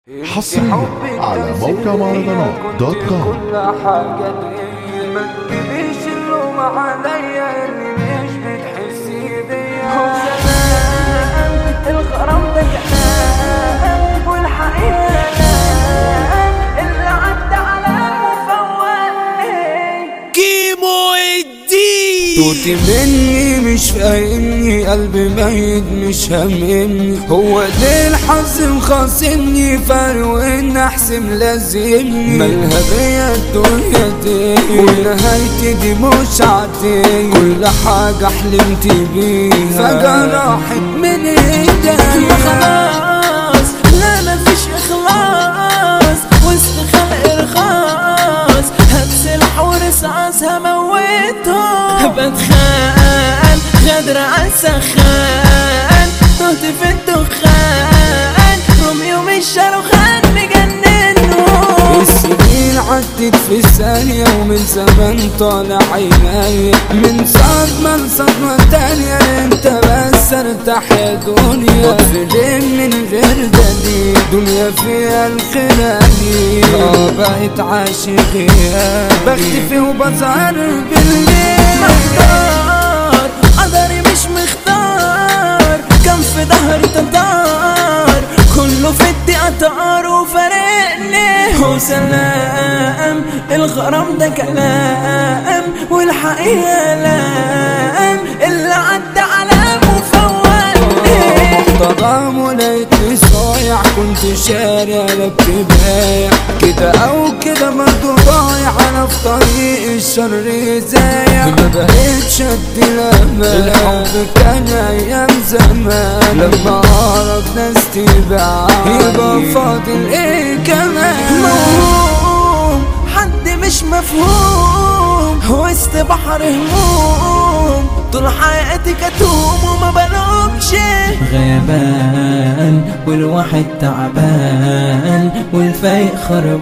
حصريا على موقع مهرجانات دوت كوم كل حاجة ليا ما تجيبيش اللوم عليا اللي مش بتحسي بيا هو زمان الغرام ده كلام والحقيقة كلام اللي عدى على المفوت كيمو الدين توتي مني مش فاهمني قلبي ميت مش هممني هو ده الحظ مخاصمني فارق ان احسن لازمني مالها بيا الدنيا دي ونهايتي دي مش عادية كل حاجة حلمت بيها فجأة راحت من ايديا خلاص لا مفيش اخلاص وسط خلق رخاص هبسلح ورصاص هموتهم بتخان غدر عالسخان تهت في الدخان روميو مش شاروخان مجننهم السنين عدت في ثانية ومن زمان طالع عيني من صدمة لصدمة تانية انت بس ارتاح يا دنيا بطفلين من غير دليل دنيا فيها الخلالي اه بقيت عاشق غيابي بختفي وبظهر بالليل مختار قدري مش مختار كان في ظهري تطار كله في الدقيقة طار وفارقني وسلام الغرام ده كلام والحقيقة لام اللي عدى على مفوتني طغام ولقيتني صايع كنت شارع لك بايع كده او كده برضه ضايع انا في طريق الشر زايع ما بقتش ادي الامان الحب كان ايام زمان لما اقرب ناس تباع يبقى فاضل ايه كمان موهوم حد مش مفهوم وسط بحر هموم طول حياتي كتوم وما بلومش غيبان والواحد تعبان والفايق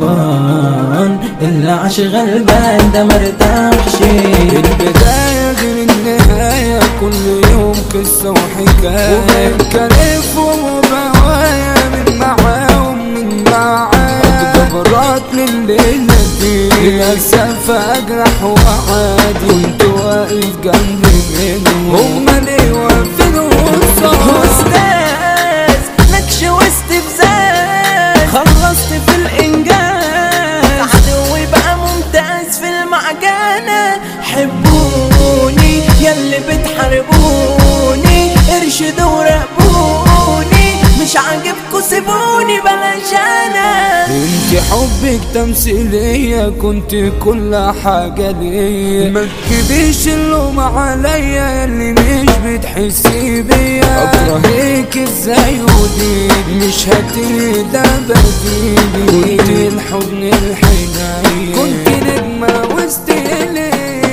خربان اللي عاش غلبان ده مرتاحش البداية غير النهاية كل يوم قصة وحكاية وبنكلف وبوايا من معاهم من معايا جبرات لليلة دي للأسف أجرح وأعادي كنت واقف جنبي منهم هما ليه واقفين قصاد استاذ نكش واستفزاز خلصت في الانجاز عدوي بقى ممتاز في المعجنة حبوني يلي بتحاربوني ارشدوا وراقبوني مش عاجبكوا سيبوني بلاش انا انت حبك تمثيلية كنت كل حاجة ليا ما تجيبيش اللوم عليا اللي مش بتحسي بيا اكرهك ازاي ودي مش هتيجي ده بديلي كنت الحضن الحنين كنت نجمة وسط ليل